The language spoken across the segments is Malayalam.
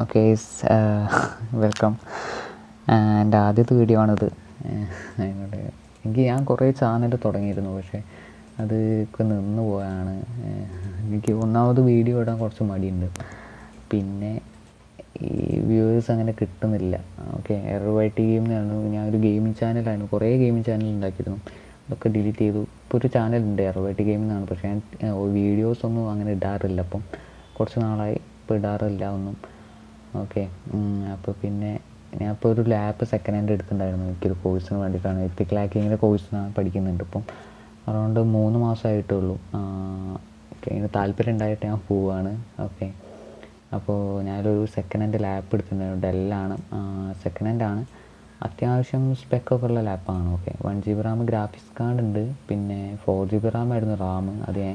ഓക്കെ വെൽക്കം എൻ്റെ ആദ്യത്തെ വീഡിയോ ആണിത് അതിനോട് എനിക്ക് ഞാൻ കുറേ ചാനൽ തുടങ്ങിയിരുന്നു പക്ഷേ അത് ഒക്കെ നിന്ന് പോയാണ് എനിക്ക് ഒന്നാമത് വീഡിയോ ഇടാൻ കുറച്ച് മടിയുണ്ട് പിന്നെ ഈ വ്യൂവേഴ്സ് അങ്ങനെ കിട്ടുന്നില്ല ഓക്കെ എറവൈറ്റി ഗെയിം എന്നാണ് ഞാൻ ഒരു ഗെയിമിംഗ് ചാനലായിരുന്നു കുറേ ഗെയിമിംഗ് ചാനൽ ഉണ്ടാക്കിയിരുന്നു അതൊക്കെ ഡിലീറ്റ് ചെയ്തു ഇപ്പോൾ ഒരു ചാനലുണ്ട് എറവൈറ്റി ഗെയിം എന്നാണ് പക്ഷേ ഞാൻ വീഡിയോസ് ഒന്നും അങ്ങനെ ഇടാറില്ല അപ്പം കുറച്ച് നാളായി ഇപ്പോൾ ഇടാറില്ല ഒന്നും ഓക്കെ അപ്പോൾ പിന്നെ ഞാൻ ഇപ്പോൾ ഒരു ലാപ്പ് സെക്കൻഡ് ഹാൻഡ് എടുത്തിട്ടുണ്ടായിരുന്നു എനിക്കൊരു കോഴ്സിന് വേണ്ടിയിട്ടാണ് എത്തിക്കൽ ഹാക്കിങ്ങിൻ്റെ കോഴ്സിനാണ് പഠിക്കുന്നുണ്ട് ഇപ്പം അറൗണ്ട് മൂന്ന് മാസമായിട്ടേ ഉള്ളൂ ഓക്കെ അതിന് താല്പര്യം ഉണ്ടായിട്ട് ഞാൻ പോവുകയാണ് ഓക്കെ അപ്പോൾ ഞാനൊരു സെക്കൻഡ് ഹാൻഡ് ലാപ്പ് എടുത്തിട്ടുണ്ടായിരുന്നു ഡെല്ലാണ് സെക്കൻഡ് ഹാൻഡ് ആണ് അത്യാവശ്യം സ്പെക്കൊക്കെ ഉള്ള ലാപ്പാണ് okay one G B RAM graphics card ഉണ്ട് പിന്നെ ഫോർ ജി ബി റാം ആയിരുന്നു റാം അത് ഞാൻ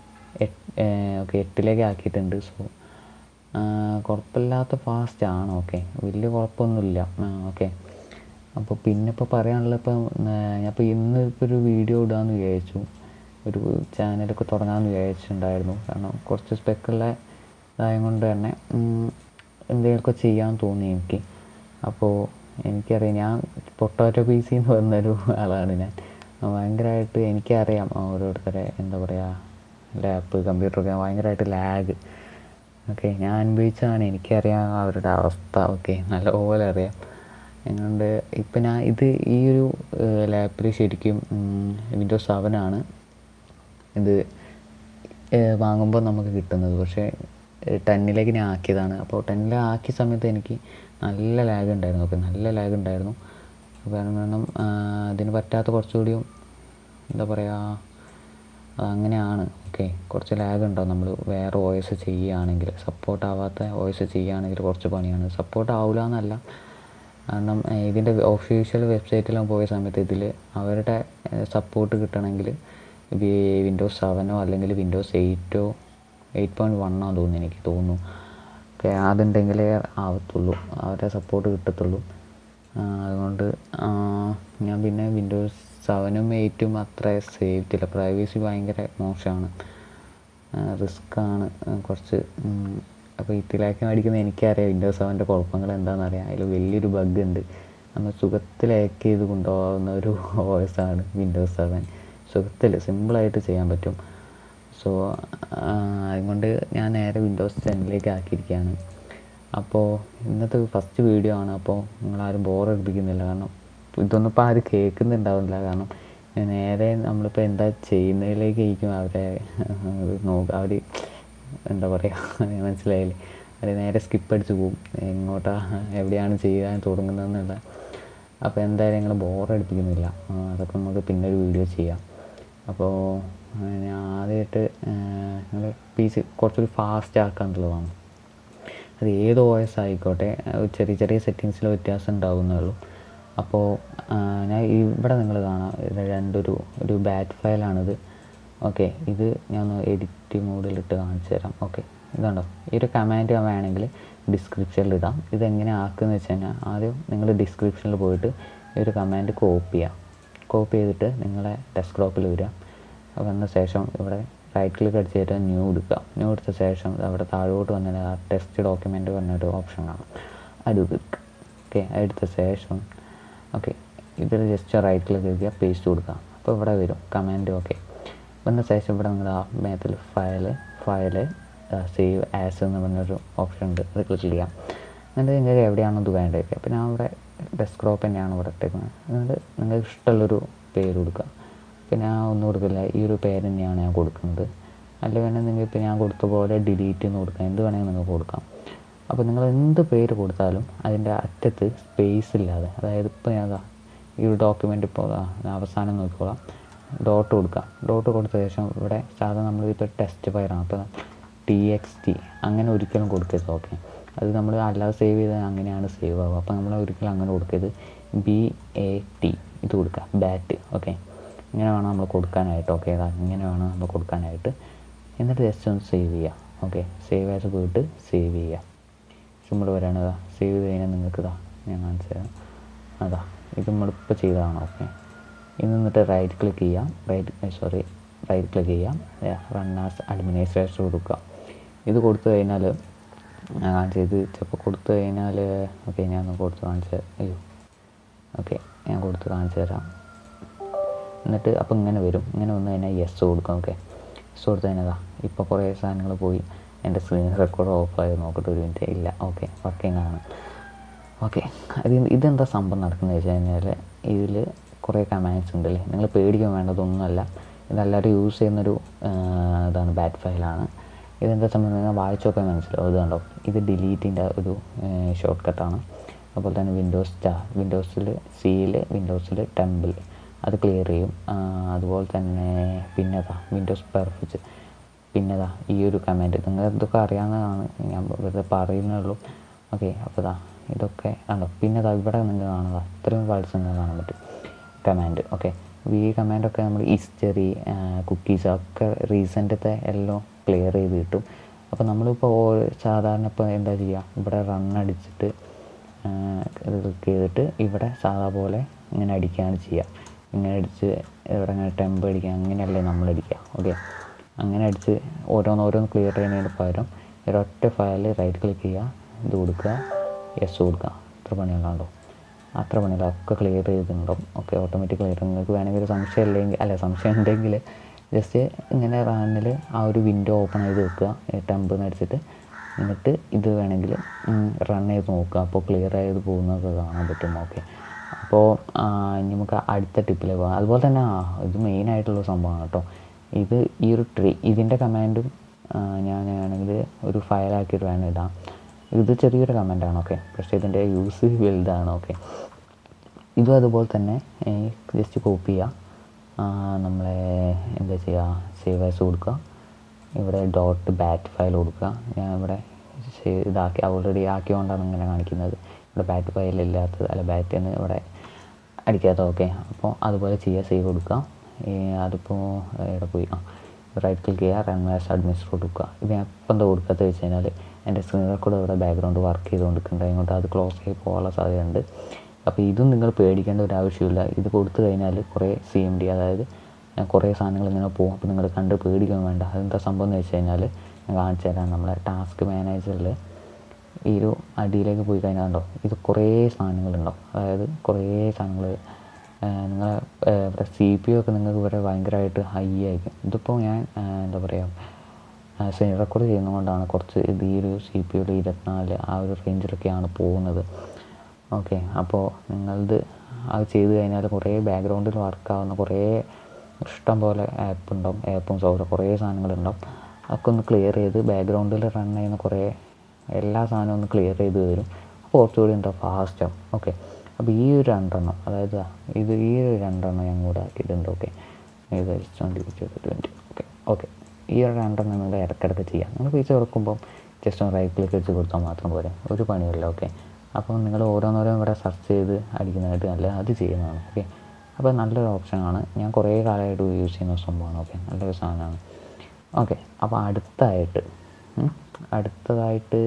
ഓക്കെ എട്ടിലേക്ക് ആക്കിയിട്ടുണ്ട് സോ കുഴപ്പമില്ലാത്ത ഫാസ്റ്റ് ആണ് ഓക്കെ വലിയ കുഴപ്പമൊന്നുമില്ല ഓക്കെ അപ്പോൾ പിന്നെ ഇപ്പോൾ പറയാനുള്ള ഇപ്പം ഞാനിപ്പോൾ ഇന്ന് ഇപ്പോൾ ഒരു വീഡിയോ ഇടാമെന്ന് വിചാരിച്ചു ഒരു ചാനലൊക്കെ തുടങ്ങാമെന്ന് വിചാരിച്ചിട്ടുണ്ടായിരുന്നു കാരണം കുറച്ച് സ്പെക്കുള്ള ഇതായത് കൊണ്ട് തന്നെ എന്തെങ്കിലുമൊക്കെ ചെയ്യാൻ തോന്നി എനിക്ക് അപ്പോൾ എനിക്കറിയാം ഞാൻ പൊട്ടാറ്റോ പി സി എന്ന് പറഞ്ഞൊരു ആളാണ് ഞാൻ ഭയങ്കരമായിട്ട് എനിക്കറിയാം ഓരോരുത്തരെ എന്താ പറയുക ലാപ്പ് കമ്പ്യൂട്ടറൊക്കെ ഭയങ്കരമായിട്ട് ലാഗ് ഓക്കെ ഞാൻ അനുഭവിച്ചതാണ് എനിക്കറിയാം അവരുടെ അവസ്ഥ ഓക്കെ നല്ലപോലെ അറിയാം അതുകൊണ്ട് ഇപ്പം ഞാൻ ഇത് ഈ ഒരു ലാപ്പിൽ ശരിക്കും വിൻഡോസ് സെവൻ ആണ് ഇത് വാങ്ങുമ്പോൾ നമുക്ക് കിട്ടുന്നത് പക്ഷേ ടെന്നിലേക്ക് ഞാൻ ആക്കിയതാണ് അപ്പോൾ ടെന്നിൽ ആക്കിയ സമയത്ത് എനിക്ക് നല്ല ലാഗ് ഉണ്ടായിരുന്നു ഓക്കെ നല്ല ലാഗ് ഉണ്ടായിരുന്നു കാരണം കാരണം അതിന് പറ്റാത്ത കുറച്ചുകൂടിയും എന്താ പറയുക അങ്ങനെയാണ് ഓക്കെ കുറച്ച് ലാഗ് ഉണ്ടാവും നമ്മൾ വേറെ ഒ എസ് ചെയ്യുകയാണെങ്കിൽ സപ്പോർട്ട് ആവാത്ത ഒ എസ് ചെയ്യുകയാണെങ്കിൽ കുറച്ച് പണിയാണ് സപ്പോർട്ട് ആവില്ല എന്നല്ല കാരണം ഇതിൻ്റെ ഒഫീഷ്യൽ വെബ്സൈറ്റിലും പോയ സമയത്ത് ഇതിൽ അവരുടെ സപ്പോർട്ട് കിട്ടണമെങ്കിൽ വിൻഡോസ് സെവനോ അല്ലെങ്കിൽ വിൻഡോസ് എയ്റ്റോ എയ്റ്റ് പോയിൻറ്റ് വണ്ണോ തോന്നുന്നു എനിക്ക് തോന്നുന്നു ഓക്കെ അതുണ്ടെങ്കിലേ ആവത്തുള്ളൂ അവരുടെ സപ്പോർട്ട് കിട്ടത്തുള്ളൂ അതുകൊണ്ട് ഞാൻ പിന്നെ വിൻഡോസ് സെവനും എയ്റ്റും അത്ര സേവ് ചെയ്തില്ല പ്രൈവസി ഭയങ്കര മോശമാണ് റിസ്ക് ആണ് കുറച്ച് അപ്പോൾ ഇതിലേക്ക് മേടിക്കുന്ന എനിക്കറിയാം വിൻഡോസ് സെവൻ്റെ കുഴപ്പങ്ങൾ എന്താണെന്നറിയാം അതിൽ വലിയൊരു ബഗ് ഉണ്ട് നമ്മൾ സുഖത്തിൽ ഹാക്ക് ചെയ്ത് കൊണ്ടുപോകാവുന്ന ഒരു ഓയസ് ആണ് വിൻഡോസ് സെവൻ സുഖത്തിൽ സിമ്പിളായിട്ട് ചെയ്യാൻ പറ്റും സോ അതുകൊണ്ട് ഞാൻ നേരെ വിൻഡോസ് ടെന്നിലേക്ക് ആക്കിയിരിക്കുകയാണ് അപ്പോൾ ഇന്നത്തെ ഫസ്റ്റ് വീഡിയോ ആണ് അപ്പോൾ നിങ്ങളാരും ബോറടിപ്പിക്കുന്നില്ല കാരണം ഇതൊന്നും ഇപ്പോൾ ആരും കേൾക്കുന്നുണ്ടാവില്ല കാരണം നേരെ നമ്മളിപ്പോൾ എന്താ ചെയ്യുന്നതിലേക്ക് ആയിരിക്കും അവരെ നോക്കുക അവർ എന്താ പറയുക മനസ്സിലായില്ലേ അവർ നേരെ സ്കിപ്പ് അടിച്ച് പോകും എങ്ങോട്ടാ എവിടെയാണ് ചെയ്യാൻ തുടങ്ങുന്നതെന്നുള്ള അപ്പോൾ എന്തായാലും ഞങ്ങൾ ബോറടിപ്പിക്കുന്നില്ല അതൊക്കെ നമുക്ക് പിന്നെ ഒരു വീഡിയോ ചെയ്യാം അപ്പോൾ ഞാൻ ആദ്യമായിട്ട് ഞങ്ങൾ പി സി കുറച്ചുകൂടി ഫാസ്റ്റ് ആക്കാന്നുള്ളതാണ് അത് ഏത് ഒ എസ് ആയിക്കോട്ടെ ചെറിയ ചെറിയ സെറ്റിങ്സിൽ വ്യത്യാസം ഉണ്ടാവുന്നേ അപ്പോൾ ഞാൻ ഇവിടെ നിങ്ങൾ കാണാം രണ്ടൊരു ഒരു ബാറ്റ് ഫയലാണിത് ഓക്കെ ഇത് ഞാൻ എഡിറ്റ് മോഡിലിട്ട് കാണിച്ചു തരാം ഓക്കെ ഇതുണ്ടോ ഈ ഒരു കമാൻഡ് വേണമെങ്കിൽ ഡിസ്ക്രിപ്ഷനിൽ ഇടാം ഇതെങ്ങനെ ആക്കുമെന്ന് വെച്ച് കഴിഞ്ഞാൽ ആദ്യം നിങ്ങൾ ഡിസ്ക്രിപ്ഷനിൽ പോയിട്ട് ഈ ഒരു കമാൻഡ് കോപ്പി ചെയ്യാം കോപ്പി ചെയ്തിട്ട് നിങ്ങളെ ഡെസ്ക്ടോപ്പിൽ വരിക വന്ന ശേഷം ഇവിടെ റൈറ്റ് ക്ലിക്ക് അടിച്ചിട്ട് ന്യൂ എടുക്കുക ന്യൂ എടുത്ത ശേഷം അവിടെ താഴോട്ട് വന്നിട്ട് ആ ടെസ്റ്റ് ഡോക്യുമെൻ്റ് പറഞ്ഞൊരു ഓപ്ഷൻ കാണും അത് എടുക്കുക ഓക്കെ എടുത്ത ശേഷം ഓക്കെ ഇതിൽ ജസ്റ്റ് റൈറ്റ് ക്ലിക്ക് ചെയ്യുക പേസ്റ്റ് കൊടുക്കുക അപ്പോൾ ഇവിടെ വരും കമാൻഡ് ഓക്കെ വന്ന ശേഷം ഇവിടെ നിങ്ങൾ ആ മേത്തിൽ ഫയൽ ഫയൽ സേവ് ആസ് എന്ന് പറഞ്ഞൊരു ഓപ്ഷൻ ഉണ്ട് അത് ക്ലിക്ക് ചെയ്യാം എന്നിട്ട് നിങ്ങൾക്ക് എവിടെയാണോ ഇത് വേണ്ടത് അപ്പോൾ ഞാൻ ഇവിടെ ഡെസ്ക്ടോപ്പ് തന്നെയാണ് ഇവിടെ ഇട്ടേക്കുന്നത് എന്നിട്ട് നിങ്ങൾക്ക് ഇഷ്ടമുള്ളൊരു പേര് കൊടുക്കുക പിന്നെ ഞാൻ ഒന്നും കൊടുക്കില്ല ഈ ഒരു പേര് തന്നെയാണ് ഞാൻ കൊടുക്കുന്നത് അല്ല വേണമെങ്കിൽ നിങ്ങൾ ഇപ്പോൾ ഞാൻ കൊടുത്ത പോലെ ഡിലീറ്റ് എന്ന് കൊടുക്കാം എന്ത് വേണമെങ്കിൽ നിങ്ങൾക്ക് കൊടുക്കാം അപ്പോൾ നിങ്ങൾ എന്ത് പേര് കൊടുത്താലും അതിൻ്റെ അറ്റത്ത് സ്പേസ് ഇല്ലാതെ അതായത് ഇപ്പോൾ ഞാൻ ഈ ഒരു ഡോക്യുമെൻ്റ് ഇപ്പോൾ അവസാനം നോക്കിക്കോളാം ഡോട്ട് കൊടുക്കാം ഡോട്ട് കൊടുത്ത ശേഷം ഇവിടെ സാധാരണ നമ്മൾ ഇപ്പോൾ ടെസ്റ്റ് ഫയലാണ് അപ്പോൾ ടി എക്സ് ടി അങ്ങനെ ഒരിക്കലും കൊടുക്കരുത് ഓക്കെ അത് നമ്മൾ അല്ലാതെ സേവ് ചെയ്താൽ അങ്ങനെയാണ് സേവ് ആവുക അപ്പോൾ നമ്മൾ ഒരിക്കലും അങ്ങനെ കൊടുക്കരുത് ബി എ ടി ഇത് കൊടുക്കുക ബാറ്റ് ഓക്കെ ഇങ്ങനെ വേണം നമ്മൾ കൊടുക്കാനായിട്ട് ഓക്കെ ഇതാ ഇങ്ങനെ വേണം നമ്മൾ കൊടുക്കാനായിട്ട് എന്നിട്ട് ജസ്റ്റ് ഒന്ന് സേവ് ചെയ്യുക ഓക്കെ സേവ് ആസ് പോയിട്ട് സേവ് ചെയ്യുക സിമ്പിൾ വരാണ് ഇതാ സേവ് ചെയ്ത് കഴിഞ്ഞാൽ നിങ്ങൾക്ക് ഇതാ ഞാൻ കാണിച്ചു തരാം അതാ ഇത് നമ്മളിപ്പോൾ ചെയ്തതാണ് ഓക്കെ ഇത് നിന്നിട്ട് റൈറ്റ് ക്ലിക്ക് ചെയ്യാം റൈറ്റ് സോറി റൈറ്റ് ക്ലിക്ക് ചെയ്യാം റൺ ആസ് അഡ്മിനിസ്ട്രേറ്റർ കൊടുക്കുക ഇത് കൊടുത്തു കഴിഞ്ഞാൽ ഞാൻ കാണിച്ചു ഇത് ചിലപ്പോൾ കൊടുത്തു കഴിഞ്ഞാൽ ഓക്കെ ഞാൻ ഒന്ന് കൊടുത്ത് കാണിച്ച് അയ്യോ ഓക്കെ ഞാൻ കൊടുത്ത് കാണിച്ചു തരാം എന്നിട്ട് അപ്പോൾ ഇങ്ങനെ വരും ഇങ്ങനെ വന്നു കഴിഞ്ഞാൽ യെസ് കൊടുക്കും ഓക്കെ യെസ് കൊടുത്തു കഴിഞ്ഞാൽ ഇപ്പോൾ കുറേ സാധനങ്ങൾ പോയി എൻ്റെ സ്ക്രീൻ റെക്കോർഡ് ഓഫായി നോക്കട്ടെ ഒരു മിനിറ്റ് ഇല്ല ഓക്കെ വർക്കിംഗ് ആണ് ഓക്കെ ഇത് ഇതെന്താ സംഭവം നടക്കുന്നത് വെച്ച് കഴിഞ്ഞാൽ ഇതിൽ കുറേ കമാൻഡ്സ് ഉണ്ടല്ലേ നിങ്ങൾ പേടിക്കാൻ വേണ്ടതൊന്നുമല്ല ഇതെല്ലാവരും യൂസ് ചെയ്യുന്നൊരു ആ, ഇതാണ് ബാറ്റ് ഫയലാണ് ഇതെന്താ സംഭവം നിങ്ങൾ വായിച്ചു നോക്കാൻ മനസ്സിലാവും ഇത് കണ്ടോ ഇത് ഡിലീറ്റിൻ്റെ ഒരു ഷോർട്ട് കട്ടാണ് അതുപോലെ തന്നെ വിൻഡോസ് സ്റ്റാ വിൻഡോസിൽ സിയിൽ വിൻഡോസിൽ ടെമ്പിൾ അത് ക്ലിയർ ചെയ്യും ആ, അതുപോലെ തന്നെ പിന്നെതാ വിൻഡോസ് പെർഫിച്ച് പിന്നെതാ ഈ ഒരു കമാൻഡ് നിങ്ങൾ ഇതൊക്കെ അറിയാവുന്നതാണ് ഞാൻ വെറുതെ പറയുന്നേ ഉള്ളൂ ഓക്കെ അപ്പോൾ ഇതാ ഇതൊക്കെ ആണോ പിന്നെ ദാ ഇവിടെ നിങ്ങൾ കാണുക ഇത്രയും വേർഡ്സ് നിങ്ങൾക്ക് കാണാൻ പറ്റും കമാൻഡ് ഓക്കെ ഈ കമാൻഡൊക്കെ നമ്മൾ ഹിസ്റ്ററി കുക്കീസ് ഒക്കെ റീസെൻ്റത്തെ എല്ലാം ക്ലിയർ ചെയ്ത് കിട്ടും അപ്പോൾ നമ്മളിപ്പോൾ ഓ- സാധാരണ ഇപ്പോൾ എന്താ ചെയ്യുക ഇവിടെ റൺ അടിച്ചിട്ട് ക്ലിക്ക് ചെയ്തിട്ട് ഇവിടെ സാധാ പോലെ ഇങ്ങനെ അടിക്കുകയാണ് ചെയ്യുക ഇങ്ങനെ അടിച്ച് ഇവിടെ ഇങ്ങനെ ടെമ്പ് അടിക്കുക അങ്ങനെയല്ലേ നമ്മൾ അടിക്കുക ഓക്കെ അങ്ങനെ അടിച്ച് ഓരോന്നോരോന്ന് ക്ലിയർ ചെയ്യുന്നതിന് പകരം ഒരൊറ്റ ഫയൽ റൈറ്റ് ക്ലിക്ക് ചെയ്യുക ഇത് കൊടുക്കുക യെസ് കൊടുക്കുക അത്ര പണികളുണ്ടോ അത്ര പണിയില്ല ഒക്കെ ക്ലിയർ ചെയ്തിട്ടുണ്ടാവും ഓക്കെ ഓട്ടോമാറ്റിക് ക്ലിയർ നിങ്ങൾക്ക് വേണമെങ്കിൽ ഒരു സംശയം ഇല്ലെങ്കിൽ അല്ല സംശയം ഉണ്ടെങ്കിൽ ജസ്റ്റ് ഇങ്ങനെ റാനിൽ ആ ഒരു വിൻഡോ ഓപ്പൺ ചെയ്ത് വെക്കുക ടെമ്പ് അടിച്ചിട്ട് എന്നിട്ട് ഇത് വേണമെങ്കിൽ റൺ ചെയ്ത് നോക്കുക അപ്പോൾ ക്ലിയർ ആയത് പോകുന്നതൊക്കെ കാണാൻ പറ്റും ഓക്കെ അപ്പോൾ ഇനി നമുക്ക് അടുത്ത ടിപ്പിലേക്ക് പോകാം അതുപോലെ തന്നെ ആ ഇത് മെയിൻ ആയിട്ടുള്ള സംഭവമാണ് കേട്ടോ ഇത് ഈ ഒരു ട്രീ ഇതിൻ്റെ കമാൻഡും ഞാൻ ആണെങ്കിൽ ഒരു ഫയലാക്കിയിട്ട് വേണം ഇടാം ഇത് ചെറിയൊരു കമൻറ്റാണ് ഓക്കെ പക്ഷേ ഇതിൻ്റെ യൂസ് വലുതാണ് ഓക്കെ ഇതും അതുപോലെ തന്നെ ജസ്റ്റ് കോപ്പി ചെയ്യുക ആ, നമ്മളെ എന്താ ചെയ്യുക സേവ് ആസ് കൊടുക്കുക ഇവിടെ ഡോട്ട് ബാറ്റ് ഫയൽ കൊടുക്കുക ഞാൻ ഇവിടെ സേവ് ഇതാക്കി ഓൾറെഡി ആക്കിയോണ്ടാണ് ഇങ്ങനെ കാണിക്കുന്നത് ഇവിടെ ബാറ്റ് ഫയൽ ഇല്ലാത്തത് അല്ല ബാറ്റ് എന്ന് ഇവിടെ അടിക്കാത്ത ഓക്കെ അപ്പോൾ അതുപോലെ ചെയ്യുക സേവ് കൊടുക്കുക ഈ അതിപ്പോൾ ഇവിടെ പോയി ആ റൈറ്റ് ക്ലിക്ക് ചെയ്യുക റൺ ആസ് അഡ്മിനിസ്റ്റർ കൊടുക്കുക ഇത് ഞാൻ ഇപ്പം എന്താ കൊടുക്കാത്ത വെച്ച് കഴിഞ്ഞാൽ എൻ്റെ സ്ക്രീൻ റെക്കോർഡ് ഇവിടെ ബാക്ക്ഗ്രൗണ്ട് വർക്ക് ചെയ്തുകൊണ്ടിരിക്കുന്നുണ്ട് അതുകൊണ്ട് അത് ക്ലോസ് ആയി പോകാനുള്ള സാധ്യതയുണ്ട് അപ്പോൾ ഇതും നിങ്ങൾ പേടിക്കേണ്ട ഒരു ആവശ്യമില്ല ഇത് കൊടുത്തു കഴിഞ്ഞാൽ കുറേ സി എം ഡി അതായത് ഏഹ് കുറേ സാധനങ്ങൾ ഇങ്ങനെ പോകും അപ്പോൾ നിങ്ങൾ കണ്ട് പേടിക്കാൻ വേണ്ട അതെന്താ സംഭവം എന്ന് വെച്ച് കഴിഞ്ഞാൽ ഞാൻ കാണിച്ചു തരാം നമ്മളെ ടാസ്ക് മാനേജറിൽ ഈ ഒരു അടിയിലേക്ക് പോയി കഴിഞ്ഞാൽ കണ്ടോ ഇത് കുറേ സാധനങ്ങളുണ്ടാവും അതായത് കുറേ സാധനങ്ങൾ നിങ്ങളെ ഇവിടെ സി പി യു ഒക്കെ നിങ്ങൾക്ക് ഇവിടെ ഭയങ്കരമായിട്ട് ഹൈ ആയിരിക്കും ഇതിപ്പോൾ ഞാൻ ആ, എന്താ പറയുക സ്ക്രീൻ റെക്കോർഡ് ചെയ്യുന്നതുകൊണ്ടാണ് കുറച്ച് ഇത് ഈ ഒരു സി പി യുടെ ഇരുപത്തിനാല് ആ ഒരു റേഞ്ചിലൊക്കെയാണ് പോകുന്നത് ഓക്കെ അപ്പോൾ നിങ്ങളത് അത് ചെയ്ത് കഴിഞ്ഞാൽ കുറേ ബാക്ക്ഗ്രൗണ്ടിൽ വർക്കാവുന്ന കുറേ ഇഷ്ടം പോലെ ആപ്പ് ഉണ്ടാവും ആപ്പും സോഫ്റ്റ്വെയർ കുറേ സാധനങ്ങളുണ്ടാവും അതൊക്കെ ഒന്ന് ക്ലിയർ ചെയ്ത് ബാക്ക്ഗ്രൗണ്ടിൽ റൺ ചെയ്യുന്ന കുറേ എല്ലാ സാധനവും ഒന്ന് ക്ലിയർ ചെയ്ത് തരും അപ്പോൾ കുറച്ചുകൂടി എന്താ ഫാസ്റ്റാവും ഓക്കെ അപ്പോൾ ഈ ഒരു രണ്ടെണ്ണം അതായത് ഇത് ഈ ഒരു രണ്ടെണ്ണം ഞാൻ കൂടെ ആക്കിയിട്ടുണ്ട് ഓക്കെ ഇത് ട്വൻറ്റി ട്വൻറ്റി ഓക്കെ ഓക്കെ ഈ ഒരു രണ്ടെണ്ണം നിങ്ങൾ ഇടയ്ക്കിടയ്ക്ക് ചെയ്യാം നിങ്ങൾ ഫീച്ചർ തുറക്കുമ്പം ജസ്റ്റ് ഒന്ന് റൈറ്റ് ക്ലിക്ക് വെച്ച് കൊടുത്താൽ മാത്രം പോരെ ഒരു പണിയില്ല ഓക്കെ അപ്പോൾ നിങ്ങൾ ഓരോന്നോരോന്നും ഇവിടെ സെർച്ച് ചെയ്ത് അടിക്കുന്നതായിട്ട് നല്ല അത് ചെയ്യുന്നതാണ് ഓക്കെ അപ്പോൾ നല്ലൊരു ഓപ്ഷനാണ് ഞാൻ കുറേ കാലമായിട്ട് യൂസ് ചെയ്യുന്ന സംഭവമാണ് ഓക്കെ നല്ലൊരു സാധനമാണ് ഓക്കെ അപ്പോൾ അടുത്തായിട്ട് ഉം, അടുത്തതായിട്ട്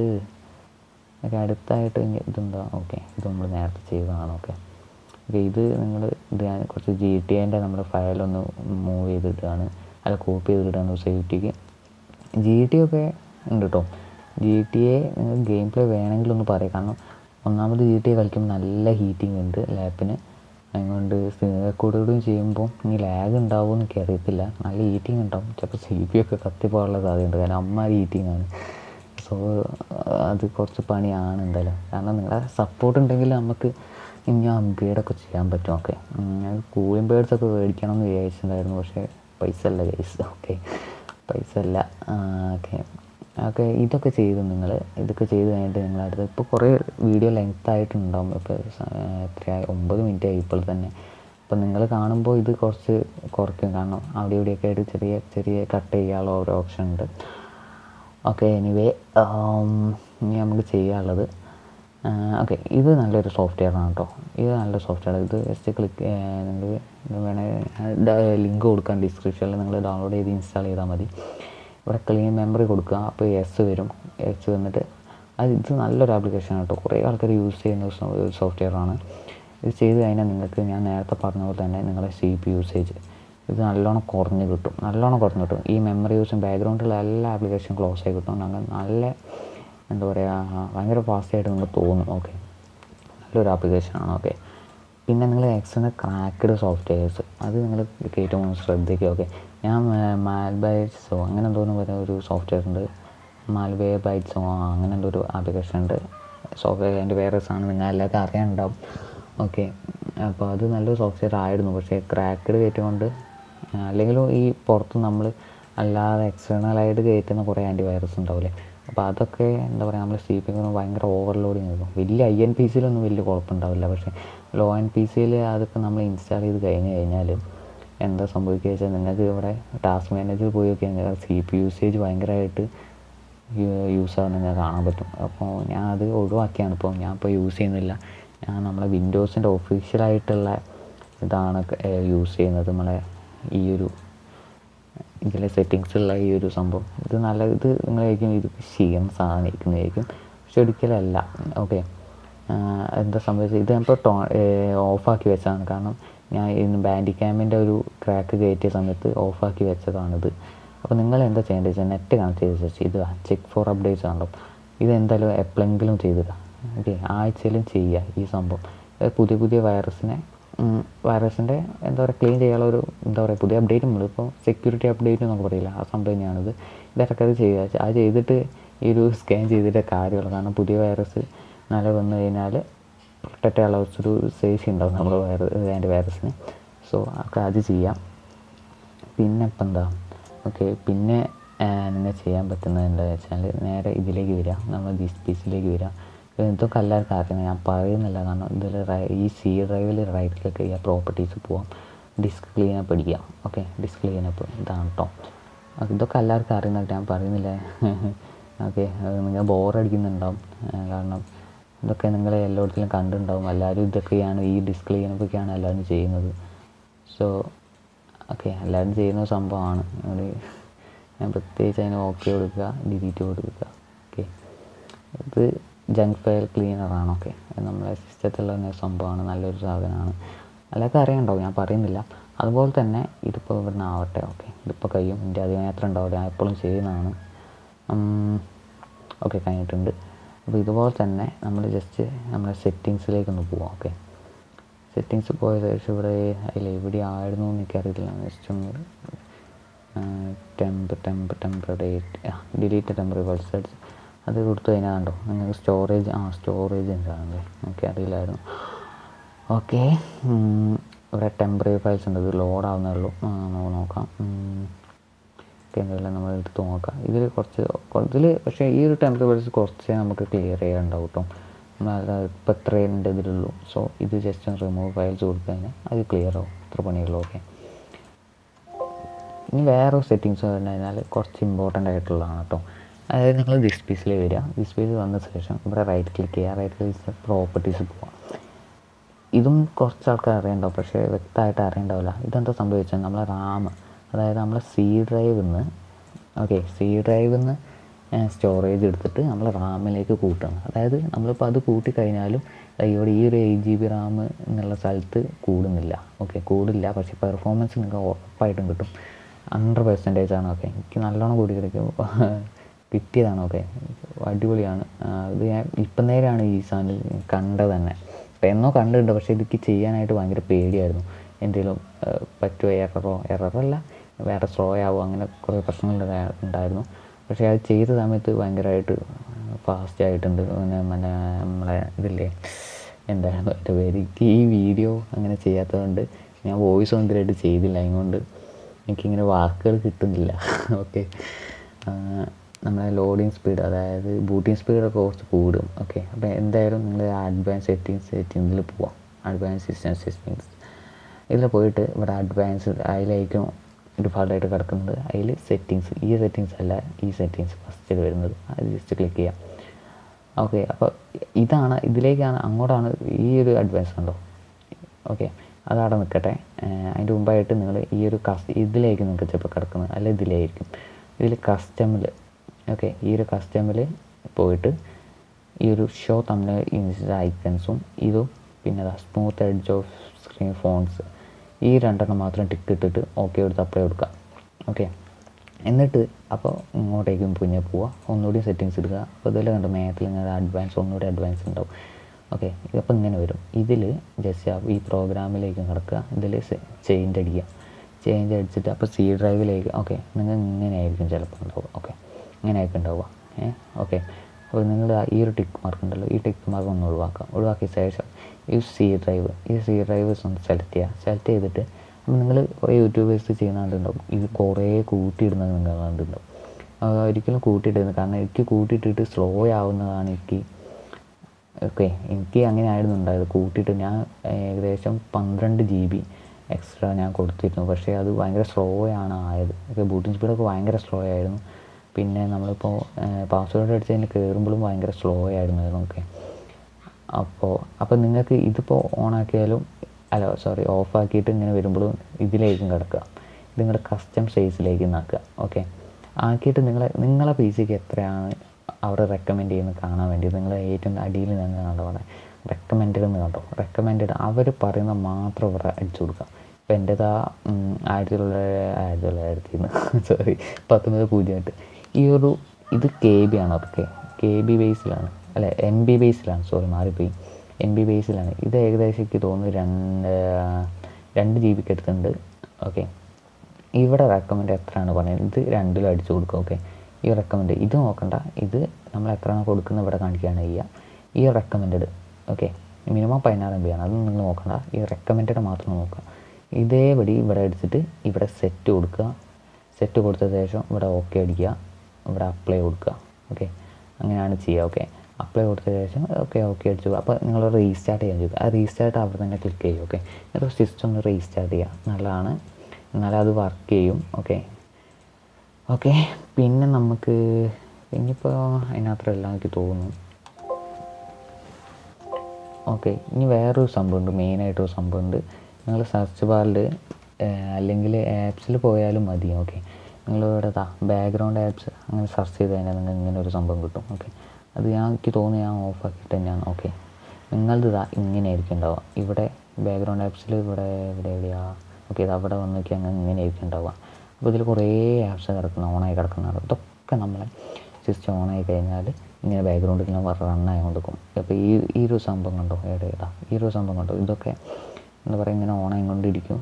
ഓക്കെ അടുത്തായിട്ട് ഇനി ഇതെന്താ ഓക്കെ ഇത് നമ്മൾ നേരത്തെ ചെയ്തതാണ് ഓക്കെ ഓക്കെ ഇത് നിങ്ങൾ ഇത് ഞാൻ കുറച്ച് ജി ടി എൻ്റെ നമ്മുടെ ഫയലൊന്ന് മൂവ് ചെയ്തിട്ടാണ് അല്ല കോപ്പി ചെയ്തിട്ടാണ് സേഫ്റ്റിക്ക് ജി ടി ഒക്കെ ഉണ്ട് കേട്ടോ ജി ടി എ നിങ്ങൾ ഗെയിം പ്ലേ വേണമെങ്കിലൊന്ന് പറയാം കാരണം ഒന്നാമത് ജി ടി എ കളിക്കുമ്പോൾ നല്ല ഹീറ്റിംഗ് ഉണ്ട് ലാപ്പിന് അതുകൊണ്ട് റെക്കോർഡും ചെയ്യുമ്പോൾ ഇനി ലാഗ് ഉണ്ടാവുമെന്ന് എനിക്ക് അറിയത്തില്ല നല്ല ഹീറ്റിംഗ് ഉണ്ടാവും ചിലപ്പോൾ സി പി ഒക്കെ കത്തിപ്പോകാനുള്ള സാധ്യതയുണ്ട് കാരണം അമ്മാരി ഹീറ്റിംഗ് ആണ് സോ അത് കുറച്ച് പണിയാണ് എന്തായാലും കാരണം നിങ്ങളെ സപ്പോർട്ട് ഉണ്ടെങ്കിൽ നമുക്ക് ഇനി അപ്ഗ്രേഡ് ഒക്കെ ചെയ്യാൻ പറ്റും ഓക്കെ ഞാൻ കൂളിംഗ് ബേഡ്സ് ഒക്കെ മേടിക്കണം എന്ന് വിചാരിച്ചിട്ടുണ്ടായിരുന്നു പക്ഷേ പൈസ അല്ല കേസ് ഓക്കെ പൈസ അല്ല ഓക്കെ ഓക്കെ ഇതൊക്കെ ചെയ്തു നിങ്ങൾ ഇതൊക്കെ ചെയ്ത് കഴിഞ്ഞിട്ട് നിങ്ങൾ അടുത്ത് ഇപ്പോൾ കുറേ വീഡിയോ ലെങ്ത് ആയിട്ടുണ്ടാവും ഇപ്പോൾ എത്രയായി ഒമ്പത് മിനിറ്റ് ആയി ഇപ്പോൾ തന്നെ അപ്പോൾ നിങ്ങൾ കാണുമ്പോൾ ഇത് കുറച്ച് കുറയ്ക്കും കാരണം അവിടെ ഇവിടെയൊക്കെ ആയിട്ട് ചെറിയ ചെറിയ കട്ട് ചെയ്യാനുള്ള ഓരോ ഓപ്ഷൻ ഉണ്ട് ഓക്കെ എനിവേ ഇനി നമുക്ക് ചെയ്യാനുള്ളത് ഓക്കെ ഇത് നല്ലൊരു സോഫ്റ്റ്വെയർ ആണ് കേട്ടോ ഇത് നല്ല സോഫ്റ്റ്വെയർ ഇത് ജസ്റ്റ് ക്ലിക്ക് നിങ്ങൾ വേണേൽ ലിങ്ക് കൊടുക്കാം ഡിസ്ക്രിപ്ഷനിൽ നിങ്ങൾ ഡൗൺലോഡ് ചെയ്ത് ഇൻസ്റ്റാൾ ചെയ്താൽ മതി ഇവിടെ ക്ലീൻ മെമ്മറി കൊടുക്കുക അപ്പോൾ എസ് വരും എസ് വന്നിട്ട് അത് ഇത് നല്ലൊരു ആപ്ലിക്കേഷനാണ് കേട്ടോ കുറേ ആൾക്കാർ യൂസ് ചെയ്യുന്ന ഒരു സോഫ്റ്റ്വെയർ ആണ് ഇത് ചെയ്ത് കഴിഞ്ഞാൽ നിങ്ങൾക്ക് ഞാൻ നേരത്തെ പറഞ്ഞ പോലെ തന്നെ നിങ്ങളുടെ സി പി യൂസേജ് ഇത് നല്ലോണം കുറഞ്ഞ് കിട്ടും നല്ലോണം കുറഞ്ഞ് കിട്ടും ഈ മെമ്മറി യൂസും ബാക്ക്ഗ്രൗണ്ടിലുള്ള എല്ലാ ആപ്ലിക്കേഷൻ ക്ലോസ് ആയി കിട്ടും അങ്ങനെ നല്ല എന്താ പറയുക ഭയങ്കര ഫാസ്റ്റായിട്ട് നിങ്ങൾക്ക് തോന്നും ഓക്കെ നല്ലൊരു ആപ്ലിക്കേഷനാണ് ഓക്കെ പിന്നെ നിങ്ങൾ എക്സ്റ്റേണൽ ക്രാക്കഡ് സോഫ്റ്റ്വെയർസ് അത് നിങ്ങൾ കയറ്റുമ്പോൾ ശ്രദ്ധിക്കുക ഓക്കെ ഞാൻ മാൽബൈറ്റ്സോ അങ്ങനെ എന്തോന്നും പറയുന്ന ഒരു സോഫ്റ്റ്വെയർ ഉണ്ട് മാൽബേ ബൈറ്റ്സോ അങ്ങനെ എന്തോ ഒരു ആപ്ലിക്കേഷൻ ഉണ്ട് സോഫ്റ്റ്വെയർ അതിൻ്റെ വൈറസ് ആണ് നിങ്ങൾ എല്ലാവർക്കും അറിയാനുണ്ടാവും ഓക്കെ അപ്പോൾ അത് നല്ലൊരു സോഫ്റ്റ്വെയർ ആയിരുന്നു പക്ഷേ ക്രാക്കഡ് കയറ്റുകൊണ്ട് അല്ലെങ്കിലും ഈ പുറത്ത് നമ്മൾ അല്ലാതെ എക്സ്റ്റേണലായിട്ട് കയറ്റുന്ന കുറേ ആൻറ്റി വൈറസ് ഉണ്ടാവില്ലേ അപ്പോൾ അതൊക്കെ എന്താ പറയുക നമ്മൾ സി പി ഭയങ്കര ഓവർലോഡിങ് ആയിരിക്കും വലിയ ഐ എൻ പി സിയിലൊന്നും വലിയ കുഴപ്പമുണ്ടാവില്ല പക്ഷേ ലോ എൻ പി സിയിൽ അതൊക്കെ നമ്മൾ ഇൻസ്റ്റാൾ ചെയ്ത് കഴിഞ്ഞ് കഴിഞ്ഞാൽ എന്താ സംഭവിക്കുക വെച്ചാൽ നിങ്ങൾക്ക് ഇവിടെ ടാസ്ക് മാനേജർ പോയി നോക്കിയാൽ സി പി യൂസേജ് ഭയങ്കരമായിട്ട് യൂസ് ആവുന്ന നിങ്ങൾക്ക് കാണാൻ പറ്റും അപ്പോൾ ഞാൻ അത് ഒഴിവാക്കിയാണ് ഇപ്പോൾ ഞാൻ ഇപ്പോൾ യൂസ് ചെയ്യുന്നില്ല ഞാൻ നമ്മളെ വിൻഡോസിൻ്റെ ഒഫീഷ്യലായിട്ടുള്ള ഇതാണ് യൂസ് ചെയ്യുന്നത് നമ്മളെ ഈ ഒരു ഇതിലെ സെറ്റിങ്സുള്ള ഈ ഒരു സംഭവം ഇത് നല്ല ഇത് നിങ്ങളായിരിക്കും ഇത് ചെയ്യുന്ന സാധനമായിരിക്കുന്നതായിരിക്കും പക്ഷെ ഒരിക്കലല്ല ഓക്കെ എന്താ സംഭവിച്ചത് ഇത് ഇപ്പോൾ ടോ ഓഫാക്കി വെച്ചതാണ് കാരണം ഞാൻ ഇന്ന് ബാൻഡി ക്യാമിൻ്റെ ഒരു ട്രാക്ക് കയറ്റിയ സമയത്ത് ഓഫാക്കി വെച്ചതാണിത് അപ്പോൾ നിങ്ങൾ എന്താ ചെയ്യേണ്ടത് വെച്ചാൽ നെറ്റ് കണക്ട് ചെയ്ത് വെച്ച് ഇത് ചെക്ക് ഫോർ അപ്ഡേറ്റ്സ് ആണല്ലോ ഇത് എന്തായാലും എപ്പോഴെങ്കിലും ചെയ്തിടുക ഓക്കെ ആഴ്ചയിലും ചെയ്യുക ഈ സംഭവം പുതിയ പുതിയ വൈറസിനെ വൈറസിൻ്റെ എന്താ പറയുക ക്ലീൻ ചെയ്യാനുള്ള ഒരു എന്താ പറയുക പുതിയ അപ്ഡേറ്റ് നമ്മൾ ഇപ്പോൾ സെക്യൂരിറ്റി അപ്ഡേറ്റ് എന്നൊക്കെ പറയില്ല ആ സംഭവം തന്നെയാണിത് ഇതൊക്കെ അത് ചെയ്യുക അത് ചെയ്തിട്ട് ഈ ഒരു സ്കാൻ ചെയ്തിട്ട് കാര്യമുള്ളൂ കാരണം പുതിയ വൈറസ് നല്ല വന്നു കഴിഞ്ഞാൽ പ്രൊട്ടക്റ്റ് ചെയ്യാനുള്ള കുറച്ചൊരു സേഫി ഉണ്ടാവും നമ്മൾ വൈറസ് അതിൻ്റെ വൈറസിന് സോ ഒക്കെ അത് ചെയ്യാം പിന്നെ ഇപ്പം എന്താ ഓക്കെ പിന്നെ നിങ്ങൾ ചെയ്യാൻ പറ്റുന്നത് എന്താണെന്ന് വെച്ചാൽ നേരെ ഇതിലേക്ക് വരിക നമ്മൾ ദിസ് പീസിലേക്ക് വരിക ഇതൊക്കെ എല്ലാവർക്കും അറിയണം ഞാൻ പറയുന്നില്ല കാരണം ഇതിൽ ഈ സി ഡ്രൈവിൽ റൈറ്റ് ക്ലിക്ക് ചെയ്യുക പ്രോപ്പർട്ടീസ് പോവാം ഡിസ്ക് ക്ലീനപ്പ് അടിക്കുക ഓക്കെ ഡിസ്ക് ക്ലീനപ്പ് ഇതാണ് കേട്ടോ ഇതൊക്കെ എല്ലാവർക്കും അറിയുന്നതായിട്ട് ഞാൻ പറയുന്നില്ല ഓക്കെ നിങ്ങൾ ബോറടിക്കുന്നുണ്ടാവും കാരണം ഇതൊക്കെ നിങ്ങൾ എല്ലായിടത്തിലും കണ്ടിട്ടുണ്ടാവും എല്ലാവരും ഇതൊക്കെയാണ് ഈ ഡിസ്ക് ക്ലീനപ്പൊക്കെയാണ് എല്ലാവരും ചെയ്യുന്നത് സോ ഓക്കെ എല്ലാവരും ചെയ്യുന്ന സംഭവമാണ് നമ്മൾ ഞാൻ പ്രത്യേകിച്ച് അതിന് ഓക്കെ കൊടുക്കുക ഡിലീറ്റ് കൊടുക്കുക ഓക്കെ ഇത് ജങ്ക് ഫയൽ ക്ലീനറാണ് ഓക്കെ നമ്മളെ സിസ്റ്റത്തിലുള്ള ഒരു സംഭവമാണ് നല്ലൊരു സാധനമാണ് എല്ലാവർക്കും അറിയണ്ടാവും ഞാൻ പറയുന്നില്ല അതുപോലെ തന്നെ ഇതിപ്പോൾ ഇവിടുന്ന് ആവട്ടെ ഓക്കെ ഇതിപ്പോൾ കഴിയും എൻ്റെ അധികം യാത്ര ഉണ്ടാവില്ല ഞാൻ എപ്പോഴും ചെയ്യുന്നതാണ് ഓക്കെ കഴിഞ്ഞിട്ടുണ്ട് അപ്പോൾ ഇതുപോലെ തന്നെ നമ്മൾ ജസ്റ്റ് നമ്മുടെ സെറ്റിങ്സിലേക്കൊന്ന് പോവാം ഓക്കെ സെറ്റിങ്സ് പോയ ശേഷം ഇവിടെ അതിൽ എവിടെ ആയിരുന്നു എന്ന് എനിക്കറിയില്ല ജസ്റ്റ് ഒന്ന് temp temp temporary delete temporary websites അത് കൊടുത്തു കഴിഞ്ഞാൽ കണ്ടോ നിങ്ങൾക്ക് സ്റ്റോറേജ് ആ സ്റ്റോറേജ് എന്താണല്ലേ എനിക്ക് അറിയില്ലായിരുന്നു ഓക്കെ ഇവിടെ ടെമ്പററി ഫയൽസ് ഉണ്ട് ഇത് ലോഡ് ആവുന്നേ ഉള്ളൂ നമുക്ക് നോക്കാം ഓക്കെ എന്തെങ്കിലും നമ്മൾ എടുത്ത് നോക്കാം ഇതിൽ കുറച്ച് ഇതിൽ പക്ഷേ ഈ ഒരു ടെമ്പററി ഫയൽസ് കുറച്ച് നമുക്ക് ക്ലിയർ ചെയ്യാനുണ്ടാവും കേട്ടോ ഇപ്പം എത്രയുണ്ട് ഇതിലുള്ളൂ സോ ഇത് ജസ്റ്റ് ഒന്ന് റിമൂവ് ഫയൽസ് കൊടുത്തു കഴിഞ്ഞാൽ അത് ക്ലിയർ ആവും ഇത്ര പണിയുള്ളൂ ഓക്കെ ഇനി വേറെ സെറ്റിങ്സ് പറഞ്ഞു കഴിഞ്ഞാൽ കുറച്ച് ഇമ്പോർട്ടൻ്റ് ആയിട്ടുള്ളതാണ് കേട്ടോ അതായത് നിങ്ങൾ ദിസ് പീസിൽ വരിക ദിസ് പീസിൽ വന്ന ശേഷം ഇവിടെ റൈറ്റ് ക്ലിക്ക് ചെയ്യുക റൈറ്റ് ക്ലിക്ക് പ്രോപ്പർട്ടീസ് പോവാം ഇതും കുറച്ച് ആൾക്കാർ അറിയണ്ടാവും പക്ഷേ വ്യക്തമായിട്ട് അറിയണ്ടാവില്ല ഇതെന്താ സംഭവിച്ചാൽ നമ്മളെ റാം അതായത് നമ്മളെ സി ഡ്രൈവിൽ നിന്ന് ഓക്കെ സി ഡ്രൈവിൽ നിന്ന് സ്റ്റോറേജ് എടുത്തിട്ട് നമ്മൾ റാമിലേക്ക് കൂട്ടണം അതായത് നമ്മളിപ്പോൾ അത് കൂട്ടി കഴിഞ്ഞാലും ഇവിടെ ഈ ഒരു എയ്റ്റ് ജി ബി റാം എന്നുള്ള സ്ഥലത്ത് കൂടുന്നില്ല ഓക്കെ കൂടില്ല പക്ഷേ പെർഫോമൻസ് നിങ്ങൾക്ക് ഉറപ്പായിട്ടും കിട്ടും ഹൺഡ്രഡ് പെർസെൻറ്റേജ് ആണ് ഓക്കെ എനിക്ക് നല്ലോണം കൂടി കിടക്കും കിട്ടിയതാണ് ഓക്കെ അടിപൊളിയാണ് ഇത് ഞാൻ ഇപ്പം നേരെയാണ് ഈ സാധനം കണ്ടത് തന്നെ എന്നോ കണ്ടിട്ടുണ്ട് പക്ഷേ എനിക്ക് ചെയ്യാനായിട്ട് ഭയങ്കര പേടിയായിരുന്നു എന്തെങ്കിലും പറ്റുമോ എററോ എററല്ല വേറെ സ്ലോ ആവോ അങ്ങനെ കുറേ പ്രശ്നങ്ങൾ ഉണ്ടായിരുന്നു പക്ഷേ അത് ചെയ്ത സമയത്ത് ഭയങ്കരമായിട്ട് ഫാസ്റ്റ് ആയിട്ടുണ്ട് പിന്നെ പിന്നെ നമ്മളെ ഇതില്ലേ എന്താണ് എൻ്റെ പേര് എനിക്ക് ഈ വീഡിയോ അങ്ങനെ ചെയ്യാത്തതുകൊണ്ട് ഞാൻ വോയിസ് ഒന്നും ഇതിലായിട്ട് ചെയ്തില്ല അതുകൊണ്ട് എനിക്കിങ്ങനെ വാക്കുകൾ കിട്ടുന്നില്ല ഓക്കെ നമ്മളെ ലോഡിങ് സ്പീഡ് അതായത് ബൂട്ടിങ് സ്പീഡൊക്കെ കുറച്ച് കൂടും ഓക്കെ അപ്പോൾ എന്തായാലും നിങ്ങൾ അഡ്വാൻസ് സെറ്റിങ്സ് സെറ്റിങ്സിൽ പോവാം അഡ്വാൻസ് സിസ്റ്റം സെറ്റിങ്സ് ഇതിൽ പോയിട്ട് ഇവിടെ അഡ്വാൻസ് അതിലായിരിക്കും ഡിഫാൾട്ടായിട്ട് കിടക്കുന്നത് അതിൽ സെറ്റിങ്സ് ഈ സെറ്റിങ്സ് അല്ല ഈ സെറ്റിങ്സ് ഫസ്റ്റിൽ വരുന്നത് അത് ജസ്റ്റ് ക്ലിക്ക് ചെയ്യാം ഓക്കെ അപ്പോൾ ഇതാണ് ഇതിലേക്കാണ് അങ്ങോട്ടാണ് ഈ ഒരു അഡ്വാൻസ് ഉണ്ടോ ഓക്കെ അതവിടെ നിൽക്കട്ടെ അതിൻ്റെ മുമ്പായിട്ട് നിങ്ങൾ ഈ ഒരു കസ് ഇതിലേക്ക് നിങ്ങൾക്ക് ചിലപ്പോൾ കിടക്കുന്നത് അല്ല ഇതിലായിരിക്കും ഇതിൽ കസ്റ്റമിൽ ഓക്കെ ഈ ഒരു കസ്റ്റമിൽ പോയിട്ട് ഈ ഒരു ഷോ തമ്മിൽ ഇൻസ്റ്റ ഐക്കൺസും ഇതും പിന്നെ smooth edge of screen fonts ഈ രണ്ടെണ്ണം മാത്രം ടിക്ക് ഇട്ടിട്ട് ഓക്കെ എടുത്ത് അപ്ലൈ കൊടുക്കുക ഓക്കെ എന്നിട്ട് അപ്പോൾ ഇങ്ങോട്ടേക്കും പിന്നെ പോവുക ഒന്നുകൂടി സെറ്റിങ്സ് എടുക്കുക അപ്പോൾ ഇതിൽ കണ്ടു മേത്തിൽ ഇങ്ങനെ അഡ്വാൻസ് ഒന്നുകൂടി അഡ്വാൻസ് ഉണ്ടാവും ഓക്കെ ഇതിപ്പോൾ ഇങ്ങനെ വരും ഇതിൽ ജസ്റ്റ് ഈ പ്രോഗ്രാമിലേക്ക് കിടക്കുക ഇതിൽ ചേഞ്ച് അടിക്കുക ചേഞ്ച് അടിച്ചിട്ട് അപ്പോൾ സി ഡ്രൈവിലേക്ക് ഓക്കെ നിങ്ങൾ ഇങ്ങനെ ആയിരിക്കും ചിലപ്പോൾ ഉണ്ടാവുക ഓക്കെ ഇങ്ങനെ ആയിരിക്കും ഉണ്ടാവുക ഏ ഓക്കെ അപ്പോൾ നിങ്ങൾ ഈ ഒരു ടിക്ക് മാർക്ക് ഉണ്ടല്ലോ ഈ ടിക്ക് മാർക്ക് ഒന്ന് ഒഴിവാക്കാം ഒഴിവാക്കിയ ശേഷം ഈ സി ഡ്രൈവ് ഈ സി ഡ്രൈവ് ഒന്ന് സെലക്ട് ചെയ്യുക സെലക്ട് ചെയ്തിട്ട് അപ്പോൾ നിങ്ങൾ കുറേ യൂട്യൂബേഴ്സ് ചെയ്യുന്ന കണ്ടിട്ടുണ്ടാവും ഇത് കുറേ കൂട്ടിയിടുന്നത് നിങ്ങൾ കണ്ടിട്ടുണ്ടാവും അത് ഒരിക്കലും കൂട്ടിയിടുന്നത് കാരണം എനിക്ക് കൂട്ടിയിട്ടിട്ട് സ്ലോ ആവുന്നതാണ് എനിക്ക് ഓക്കെ എനിക്ക് അങ്ങനെ ആയിരുന്നു ഉണ്ടായത് കൂട്ടിയിട്ട് ഞാൻ ഏകദേശം പന്ത്രണ്ട് ജി ബി എക്സ്ട്രാ ഞാൻ കൊടുത്തിരുന്നു പക്ഷേ അത് ഭയങ്കര സ്ലോ ആണ് ആയത് ഓക്കെ ബൂട്ടിംഗ് സ്പീഡൊക്കെ ഭയങ്കര സ്ലോ ആയിരുന്നു പിന്നെ നമ്മളിപ്പോൾ പാസ്വേഡ് അടിച്ച് അതിന് കയറുമ്പോഴും ഭയങ്കര സ്ലോ ആയിരുന്നു ഓക്കെ അപ്പോൾ അപ്പോൾ നിങ്ങൾക്ക് ഇതിപ്പോൾ ഓണാക്കിയാലും അല്ല സോറി ഓഫാക്കിയിട്ട് ഇങ്ങനെ വരുമ്പോഴും ഇതിലേക്കും കിടക്കുക ഇത് നിങ്ങളുടെ കസ്റ്റം സൈസിലേക്ക് നാക്കുക ഓക്കെ ആക്കിയിട്ട് നിങ്ങളെ നിങ്ങളെ പി സിക്ക് എത്രയാണ് അവർ റെക്കമെൻഡ് ചെയ്യുന്നത് കാണാൻ വേണ്ടി നിങ്ങൾ ഏറ്റവും അടിയിൽ നിന്ന് കണ്ടോ അവിടെ റെക്കമെൻഡഡ് എന്ന് കണ്ടോ റെക്കമെൻഡഡ് അവർ പറയുന്ന മാത്രം ഇവിടെ അടിച്ചു കൊടുക്കുക ഇപ്പോൾ എൻ്റെതാ ആയിരത്തി തൊള്ളായിരത്തി ആയിരത്തി തൊള്ളായിരത്തി സോറി പത്തൊമ്പത് പൂജ്യം എട്ട് ഈ ഒരു ഇത് കെ ബി ആണ് അതൊക്കെ കെ ബി ബേസിലാണ് അല്ല എം ബി ബേസിലാണ് സോറി മാറിപ്പോയി എം ബി ബേസിലാണ് ഇത് ഏകദേശം എനിക്ക് തോന്നുന്നു രണ്ട് രണ്ട് ജി ബിക്ക് എടുത്തിട്ടുണ്ട് ഓക്കെ ഇവിടെ റെക്കമെൻഡ് എത്രയാണ് പറയുന്നത് ഇത് രണ്ടിലും അടിച്ചു കൊടുക്കുക ഓക്കെ ഈ റെക്കമെൻഡ് ഇത് നോക്കണ്ട ഇത് നമ്മൾ എത്രയാണ് കൊടുക്കുന്നത് ഇവിടെ കാണിക്കുകയാണ് ചെയ്യുക ഈ റെക്കമെൻഡഡ് ഓക്കെ മിനിമം പതിനാറ് എം ബി ആണ് അത് നിങ്ങൾ നോക്കണ്ട ഈ റെക്കമെൻഡഡ് മാത്രം നോക്കുക ഇതേപടി ഇവിടെ അടിച്ചിട്ട് ഇവിടെ സെറ്റ് കൊടുക്കുക സെറ്റ് കൊടുത്ത ശേഷം ഇവിടെ ഓക്കെ അടിക്കുക ഇവിടെ അപ്ലൈ കൊടുക്കുക ഓക്കെ അങ്ങനെയാണ് ചെയ്യുക ഓക്കെ അപ്ലൈ കൊടുത്ത ശേഷം ഓക്കെ ഓക്കെ അടിച്ചു അപ്പോൾ നിങ്ങൾ റീസ്റ്റാർട്ട് ചെയ്യാൻ ചോദിക്കുക ആ റീസ്റ്റാർട്ട് അവിടെ തന്നെ ക്ലിക്ക് ചെയ്യും ഓക്കെ എന്നിട്ട് സിസ്റ്റം ഒന്ന് റീസ്റ്റാർട്ട് ചെയ്യുക നല്ലതാണ് എന്നാലേ അത് വർക്ക് ചെയ്യും ഓക്കെ ഓക്കെ പിന്നെ നമുക്ക് ഇനിയിപ്പോൾ അതിനകത്തെല്ലാം എനിക്ക് തോന്നുന്നു ഓക്കെ ഇനി വേറൊരു സംഭവമുണ്ട് മെയിനായിട്ടൊരു സംഭവമുണ്ട് നിങ്ങൾ സെർച്ച് ബാറിൽ അല്ലെങ്കിൽ ആപ്സിൽ പോയാലും മതി ഓക്കെ നിങ്ങൾ ഇവിടെ ദാ ബാക്ക്ഗ്രൗണ്ട് ആപ്സ് അങ്ങനെ സെർച്ച് ചെയ്ത് കഴിഞ്ഞാൽ നിങ്ങൾക്ക് ഇങ്ങനെ ഒരു സംഭവം കിട്ടും ഓക്കെ അത് ഞാൻ എനിക്ക് തോന്നി ഞാൻ ഓഫ് ആക്കിയിട്ട് തന്നെയാണ് ഓക്കെ നിങ്ങളത് ഇതാ ഇങ്ങനെ ആയിരിക്കും ഉണ്ടാവുക ഇവിടെ ബാക്ക്ഗ്രൗണ്ട് ആപ്സിൽ ഇവിടെ ഇവിടെ എവിടെയാ ഓക്കെ ഇത് അവിടെ വന്ന് നോക്കി അങ്ങനെ ഇങ്ങനെ ആയിരിക്കും ഉണ്ടാവുക അപ്പോൾ ഇതിൽ കുറേ ആപ്സ് കിടക്കുന്ന ഓണായി കിടക്കുന്നുണ്ട് ഇതൊക്കെ നമ്മളെ സിസ്റ്റം ഓണായി കഴിഞ്ഞാൽ ഇങ്ങനെ ബാക്ക്ഗ്രൗണ്ടിൽ ഇങ്ങനെ റണ്ണായി കൊണ്ടിരിക്കും അപ്പോൾ ഈ ഈ ഒരു സംഭവം കണ്ടോ എവിടെ ഇതാ ഈ ഒരു സംഭവം കണ്ടോ ഇതൊക്കെ എന്താ പറയുക ഇങ്ങനെ ഓണായി കൊണ്ടിരിക്കും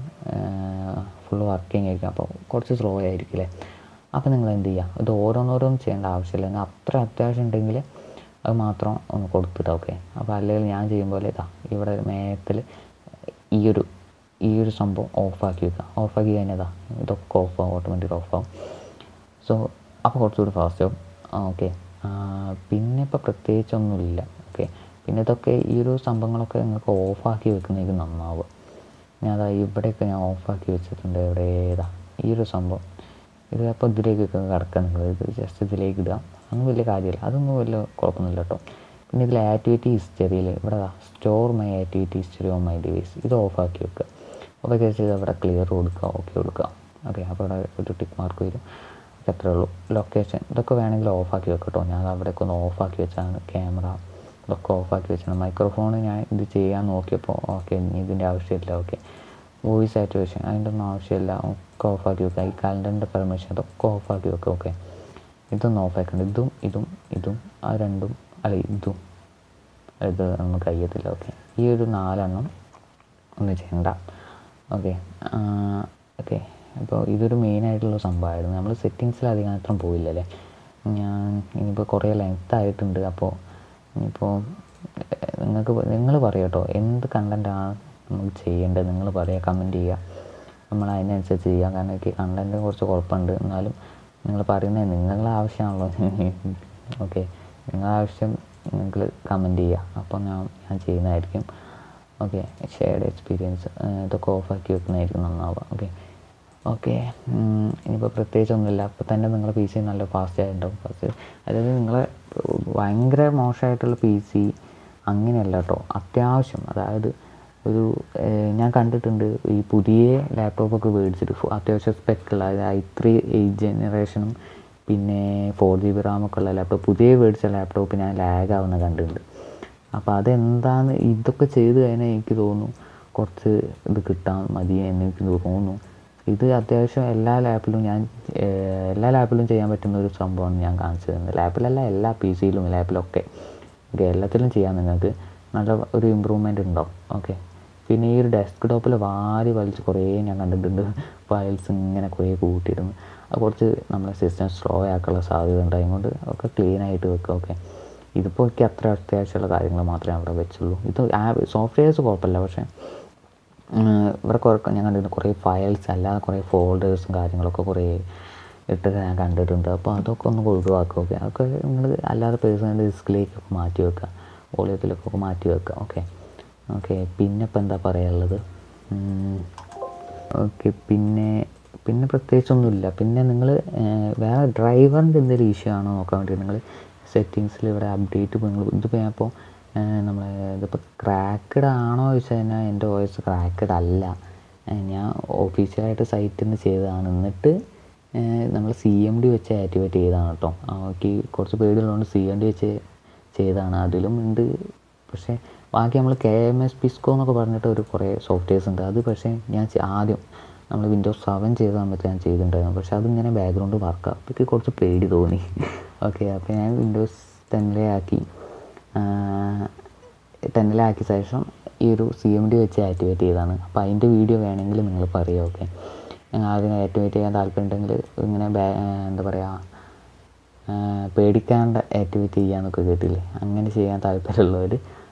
ഫുൾ വർക്കിംഗ് ആയിരിക്കും അപ്പോൾ കുറച്ച് സ്ലോ ആയിരിക്കില്ലേ അപ്പോൾ നിങ്ങൾ എന്ത് ചെയ്യുക ഇത് ഓരോന്നോരോന്നും ചെയ്യേണ്ട ആവശ്യമില്ല നിങ്ങൾ അത്ര അത്യാവശ്യം ഉണ്ടെങ്കിൽ അത് മാത്രം ഒന്ന് കൊടുത്തിട്ട് ഓക്കെ അപ്പോൾ അല്ലെങ്കിൽ ഞാൻ ചെയ്യും പോലെ ഇതാ ഇവിടെ മേത്തിൽ ഈ ഒരു ഈ ഒരു സംഭവം ഓഫാക്കി വെക്കുക ഓഫാക്കി കഴിഞ്ഞാൽ ഇതാ ഇതൊക്കെ ഓഫാവും ഓട്ടോമാറ്റിക് ഓഫാവും സോ അപ്പോൾ കുറച്ചുകൂടി ഫാസ്റ്റ് ആവും ഓക്കെ പിന്നെ ഇപ്പോൾ പ്രത്യേകിച്ചൊന്നുമില്ല ഓക്കെ പിന്നെ ഇതൊക്കെ ഈ ഒരു സംഭവങ്ങളൊക്കെ നിങ്ങൾക്ക് ഓഫാക്കി വെക്കുന്നതായിരിക്കും നന്നാവുക ഞാൻ അതാ ഇവിടെയൊക്കെ ഞാൻ ഓഫാക്കി വെച്ചിട്ടുണ്ട് എവിടെ ഏതാ ഈ ഒരു സംഭവം ഇത് അപ്പോൾ ഇതിലേക്കൊക്കെ കിടക്കുന്നുണ്ട് ഇത് ജസ്റ്റ് ഇതിലേക്ക് ഇടുക അതൊന്നും വലിയ കാര്യമില്ല അതൊന്നും വലിയ കുഴപ്പമൊന്നുമില്ല കേട്ടോ പിന്നെ ഇതിൽ ആക്ടിവിറ്റി ഹിസ്റ്ററിയിൽ ഇവിടെ store my activity history on my device ഇത് ഓഫാക്കി വെക്കുക ഓഫാക്കി വെച്ചാൽ ഇവിടെ ക്ലിയർ കൊടുക്കുക ഓക്കെ കൊടുക്കുക ഓക്കെ അപ്പോൾ ഇവിടെ ഒരു ടിക്ക് മാർക്ക് വരും അത്രേ ഉള്ളൂ ലൊക്കേഷൻ ഇതൊക്കെ വേണമെങ്കിൽ ഓഫാക്കി വെക്കട്ടോ ഞാൻ അവിടേക്ക് ഒന്ന് ഓഫാക്കി വെച്ചാണ് ക്യാമറ ഇതൊക്കെ ഓഫാക്കി വെച്ചാണ് മൈക്രോഫോൺ ഞാൻ ഇത് ചെയ്യാൻ നോക്കിയപ്പോൾ ഓക്കെ ഇനി ഇതിൻ്റെ ആവശ്യമില്ല ഓക്കെ വോയിസ് ആക്ടിവേഷൻ അതിൻ്റെ ഒന്നും ആവശ്യമില്ല ഒക്കെ ഓഫാക്കി വെക്കുക ഈ കാലണ്ടറിൻ്റെ പെർമിഷൻ ഇതൊക്കെ ഓഫാക്കി വെക്കുക ഓക്കെ ഇതൊന്നും ഓഫാക്കണ്ട ഇതും ഇതും ഇതും ആ രണ്ടും അല്ല ഇതും ഇത് ഒന്നും കഴിയത്തില്ല ഓക്കെ ഈ ഒരു നാലെണ്ണം ഒന്നും ചെയ്യണ്ട ഓക്കെ ഓക്കെ അപ്പോൾ ഇതൊരു മെയിനായിട്ടുള്ള സംഭവമായിരുന്നു നമ്മൾ സെറ്റിങ്സിൽ അധികം അത്ര പോയില്ലല്ലേ ഞാൻ ഇനിയിപ്പോൾ കുറേ ലെങ്ത് ആയിട്ടുണ്ട് അപ്പോൾ ഇനിയിപ്പോൾ നിങ്ങൾക്ക് നിങ്ങൾ പറയും കേട്ടോ എന്ത് കണ്ടൻറ്റാണ് നമുക്ക് ചെയ്യേണ്ടത് നിങ്ങൾ പറയുക കമൻറ്റ് ചെയ്യുക നമ്മൾ അതിനനുസരിച്ച് ചെയ്യാം കാരണം എനിക്ക് കണ്ടൻറ്റ് കുറച്ച് കുഴപ്പമുണ്ട് എന്നാലും നിങ്ങൾ പറയുന്നത് നിങ്ങളുടെ ആവശ്യമാണല്ലോ ഓക്കെ നിങ്ങളുടെ ആവശ്യം നിങ്ങൾ കമൻറ്റ് ചെയ്യുക അപ്പോൾ ഞാൻ ഞാൻ ചെയ്യുന്നതായിരിക്കും ഓക്കെ ഷെയർഡ് എക്സ്പീരിയൻസ് ഇതൊക്കെ ഓഫാക്കി വെക്കുന്നതായിരിക്കും നന്നാവുക ഓക്കെ ഓക്കെ ഇനിയിപ്പോൾ പ്രത്യേകിച്ചൊന്നുമില്ല അപ്പോൾ തന്നെ നിങ്ങളുടെ പി സി നല്ല ഫാസ്റ്റ് ആയിട്ടുണ്ടാവും ഫാസ്റ്റ് അതായത് നിങ്ങളെ ഭയങ്കര മോശമായിട്ടുള്ള പി സി അങ്ങനെയല്ല കേട്ടോ അത്യാവശ്യം അതായത് ഒരു ഞാൻ കണ്ടിട്ടുണ്ട് ഈ പുതിയ ലാപ്ടോപ്പൊക്കെ മേടിച്ചിട്ട് അത്യാവശ്യം സ്പെക്കുള്ള അതായത് ഐ ത്രീ എയ്റ്റ് ജനറേഷനും പിന്നെ ഫോർ ജി ബി റാമൊക്കെ ഉള്ള ലാപ്ടോപ്പ് പുതിയ മേടിച്ച ലാപ്ടോപ്പ് ഞാൻ ലാഗ് ആവുന്ന കണ്ടിട്ടുണ്ട് അപ്പോൾ അതെന്താന്ന് ഇതൊക്കെ ചെയ്ത് കഴിഞ്ഞാൽ എനിക്ക് തോന്നുന്നു കുറച്ച് ഇത് കിട്ടാൻ മതി എന്ന് എനിക്ക് തോന്നുന്നു ഇത് അത്യാവശ്യം എല്ലാ ലാപ്പിലും ഞാൻ ഏഹ്, എല്ലാ ലാപ്പിലും ചെയ്യാൻ പറ്റുന്ന ഒരു സംഭവമാണ് ഞാൻ കാണിച്ചു തരുന്നത് ലാപ്പിലല്ല എല്ലാ പി സിയിലും ലാപ്പിലൊക്കെ ഓക്കെ എല്ലാത്തിലും ചെയ്യാം നിങ്ങൾക്ക് നല്ല ഒരു ഇമ്പ്രൂവ്മെൻ്റ് ഉണ്ടാവും ഓക്കെ പിന്നെ ഈ ഒരു ഡെസ്ക് ടോപ്പിൽ വാരി വലിച്ച് കുറേ ഞാൻ കണ്ടിട്ടുണ്ട് ഫയൽസ് ഇങ്ങനെ കുറേ കൂട്ടിയിടുന്നു അത് കുറച്ച് നമ്മളെ സിസ്റ്റം സ്ലോ ആക്കാനുള്ള സാധ്യത ഉണ്ട് അതുകൊണ്ട് ഒക്കെ ക്ലീൻ ആയിട്ട് വെക്കുക ഓക്കെ ഇതിപ്പോൾ എനിക്ക് അത്ര അത്യാവശ്യമുള്ള കാര്യങ്ങൾ മാത്രമേ അവിടെ വെച്ചുള്ളൂ ഇത് സോഫ്റ്റ്വെയർസ് കുഴപ്പമില്ല പക്ഷേ ഉം, ഇവിടെ കുറേ ഞാൻ കണ്ടിട്ടുണ്ട് കുറേ ഫയൽസ് അല്ലാതെ കുറേ ഫോൾഡേഴ്സും കാര്യങ്ങളൊക്കെ കുറേ ഇട്ട് ഞാൻ കണ്ടിട്ടുണ്ട് അപ്പോൾ അതൊക്കെ ഒന്ന് ഒഴിവാക്കുക ഓക്കെ അതൊക്കെ നിങ്ങൾ അല്ലാതെ പേഴ്സണൽ ഡിസ്കിലേക്കൊക്കെ മാറ്റി വെക്കുക വോളിയത്തിലൊക്കെ മാറ്റി വെക്കുക ഓക്കെ ഓക്കെ പിന്നെ ഇപ്പം എന്താ പറയാനുള്ളത് ഓക്കെ പിന്നെ പിന്നെ പ്രത്യേകിച്ചൊന്നുമില്ല പിന്നെ നിങ്ങൾ വേറെ ഡ്രൈവറിൻ്റെ എന്തെങ്കിലും ഇഷ്യൂ ആണോ നോക്കാൻ വേണ്ടി നിങ്ങൾ സെറ്റിങ്സിൽ ഇവിടെ അപ്ഡേറ്റ് നിങ്ങൾ ഇതിപ്പോൾ ഞാൻ ഇപ്പോൾ നമ്മളെ ഇതിപ്പോൾ ക്രാക്കഡ് ആണോ ചോദിച്ചു കഴിഞ്ഞാൽ എൻ്റെ വോയിസ് ക്രാക്കഡ് അല്ല ഏഹ് ഞാൻ ഒഫീഷ്യലായിട്ട് സൈറ്റിൽ നിന്ന് ചെയ്തതാണ് എന്നിട്ട് നമ്മൾ സി എം ഡി വെച്ച് ആക്ടിവേറ്റ് ചെയ്തതാണ് കേട്ടോ എനിക്ക് കുറച്ച് പേടിയുള്ളതുകൊണ്ട് സി എം ഡി വെച്ച് ചെയ്തതാണ് അതിലും ഉണ്ട് പക്ഷേ ബാക്കി നമ്മൾ കെ എം എസ് പിസ്കോ എന്നൊക്കെ പറഞ്ഞിട്ട് ഒരു കുറേ സോഫ്റ്റ്വെയർസ് ഉണ്ട് അത് പക്ഷേ ഞാൻ ചെ- ആദ്യം നമ്മൾ വിൻഡോസ് സെവൻ ചെയ്ത സമയത്ത് ഞാൻ ചെയ്തിട്ടുണ്ടായിരുന്നു പക്ഷേ അതിങ്ങനെ ബാക്ക്ഗ്രൗണ്ട് വർക്കാണ് അപ്പോൾ എനിക്ക് കുറച്ച് പേടി തോന്നി ഓക്കെ അപ്പോൾ ഞാൻ വിൻഡോസ് ടെന്നിലെ ആക്കി ടെന്നിലാക്കിയ ശേഷം ഈ ഒരു സി എം ഡി വെച്ച് ആക്ടിവേറ്റ് ചെയ്തതാണ് അപ്പോൾ അതിൻ്റെ വീഡിയോ വേണമെങ്കിൽ നിങ്ങൾ പറയുക ഓക്കെ ആദ്യം ആക്ടിവേറ്റ് ചെയ്യാൻ താല്പര്യമുണ്ടെങ്കിൽ ഇങ്ങനെ ബാ എന്താ പറയുക പേടിക്കാണ്ട് ആക്ടിവേറ്റ് ചെയ്യാന്നൊക്കെ കേട്ടില്ലേ അങ്ങനെ ചെയ്യാൻ താല്പര്യമുള്ളവർ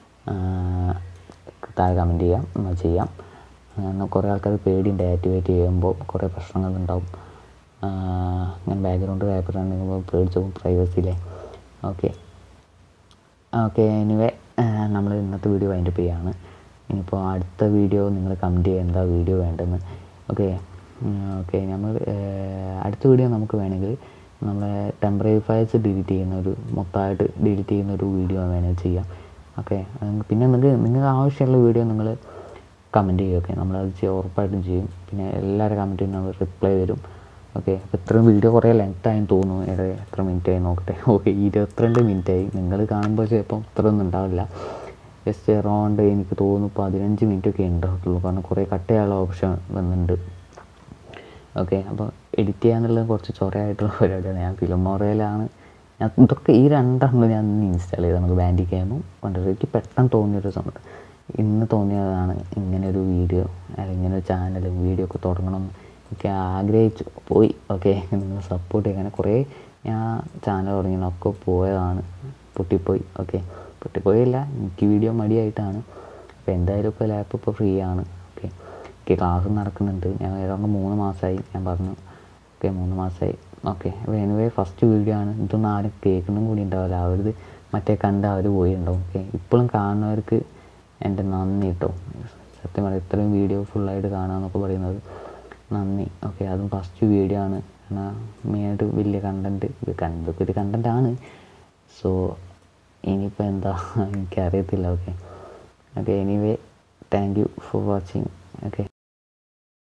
താഴെ കമൻറ്റ് ചെയ്യാം നമ്മൾ ചെയ്യാം എന്നാൽ കുറേ ആൾക്കാർ പേടിയുണ്ട് ആക്ടിവേറ്റ് ചെയ്യുമ്പോൾ കുറേ പ്രശ്നങ്ങളുണ്ടാവും അങ്ങനെ ബാക്ക്ഗ്രൗണ്ട് പേപ്പർ ഉണ്ടെങ്കിൽ പേടിച്ചു പോകും പ്രൈവസിയിലെ ഓക്കെ ഓക്കെ എനിവേ നമ്മൾ ഇന്നത്തെ വീഡിയോ വൈൻഡപ്പ് ചെയ്യാണ് ഇനിയിപ്പോൾ അടുത്ത വീഡിയോ നിങ്ങൾ കമൻറ്റ് ചെയ്യുക എന്താ വീഡിയോ വേണ്ടെന്ന് ഓക്കെ ഓക്കെ നമ്മൾ അടുത്ത വീഡിയോ നമുക്ക് വേണമെങ്കിൽ നമ്മളെ ടെമ്പററി ഫയൽസ് ഡിലീറ്റ് ചെയ്യുന്ന ഒരു മൊത്തമായിട്ട് ഡിലീറ്റ് ചെയ്യുന്ന ഒരു വീഡിയോ വേണമെങ്കിൽ ചെയ്യാം ഓക്കെ പിന്നെ നിങ്ങൾക്ക് നിങ്ങൾക്ക് ആവശ്യമുള്ള വീഡിയോ നിങ്ങൾ കമൻറ്റ് ചെയ്യും ഓക്കെ നമ്മളത് ചെയ്യ ഉറപ്പായിട്ടും ചെയ്യും പിന്നെ എല്ലാവരുടെ കമൻറ്റിനും നമ്മൾ റിപ്ലൈ തരും ഓക്കെ അപ്പോൾ ഇത്രയും വീഡിയോ കുറേ ലെങ്ത് ആയി തോന്നുന്നു ഏതാ എത്ര മിനിറ്റ് ആയി നോക്കട്ടെ ഓക്കെ ഇരുപത്തിരണ്ട് മിനിറ്റ് ആയി നിങ്ങൾ കാണുമ്പോൾ ചിലപ്പം ഇത്രയൊന്നും ഉണ്ടാവില്ല ജസ്റ്റ് അറൗണ്ട് എനിക്ക് തോന്നുന്നു പതിനഞ്ച് മിനിറ്റ് ഒക്കെ ഉണ്ടാകത്തുള്ളൂ കാരണം കുറേ കട്ട് ചെയ്യാനുള്ള ഓപ്ഷൻ വന്നിട്ടുണ്ട് ഓക്കെ അപ്പോൾ എഡിറ്റ് ചെയ്യാന്നുള്ളത് കുറച്ച് ചൊറയായിട്ടുള്ള പരിപാടിയാണ് ഞാൻ ഫിലിമോറയിലാണ് ഞാൻ ഇതൊക്കെ ഈ രണ്ടെണ്ണം ഞാൻ ഇന്ന് ഇൻസ്റ്റാൾ ചെയ്തത് നമുക്ക് ബാൻഡി ക്യാമും കണ്ടത് എനിക്ക് പെട്ടെന്ന് തോന്നിയൊരു സമയത്ത് ഇന്ന് തോന്നിയതാണ് ഇങ്ങനെ ഒരു വീഡിയോ അല്ലെങ്കിൽ ഇങ്ങനെ ഒരു ചാനൽ വീഡിയോ ഒക്കെ തുടങ്ങണം എന്ന് എനിക്ക് ആഗ്രഹിച്ചു പോയി ഓക്കെ നിങ്ങൾ സപ്പോർട്ട് ചെയ്യുക അങ്ങനെ കുറേ ഞാൻ ചാനൽ തുടങ്ങിയതൊക്കെ പോയതാണ് പൊട്ടിപ്പോയി ഓക്കെ പൊട്ടിപ്പോയില്ല എനിക്ക് വീഡിയോ മടിയായിട്ടാണ് അപ്പോൾ എന്തായാലും ഇപ്പോൾ ലാപ്പ് ഇപ്പോൾ ഫ്രീ ആണ് ഓക്കെ എനിക്ക് ക്ലാസ് നടക്കുന്നുണ്ട് ഞാൻ ഏതാണ്ട് മൂന്ന് മാസമായി ഞാൻ പറഞ്ഞു ഓക്കെ മൂന്ന് മാസമായി ഓക്കെ അപ്പോൾ എനിവേ ഫസ്റ്റ് വീഡിയോ ആണ് ഇതൊന്നും ആരും കേൾക്കുന്നതും കൂടി ഉണ്ടാവില്ല അവരിത് മറ്റേ കണ്ട് അവർ പോയിട്ടുണ്ടാവും ഓക്കെ ഇപ്പോഴും കാണുന്നവർക്ക് എൻ്റെ നന്ദി കേട്ടോ സത്യം പറയാം ഇത്രയും വീഡിയോ ഫുള്ളായിട്ട് കാണാമെന്നൊക്കെ പറയുന്നത് നന്ദി ഓക്കെ അതും ഫസ്റ്റ് വീഡിയോ ആണ് എന്നാൽ മെയിനായിട്ട് വലിയ കണ്ടൻറ്റ് കണ്ടൊക്കെ ഒരു കണ്ടൻ്റ് ആണ് സോ ഇനിയിപ്പോൾ എന്താ എനിക്കറിയത്തില്ല okay okay anyway thank you for watching okay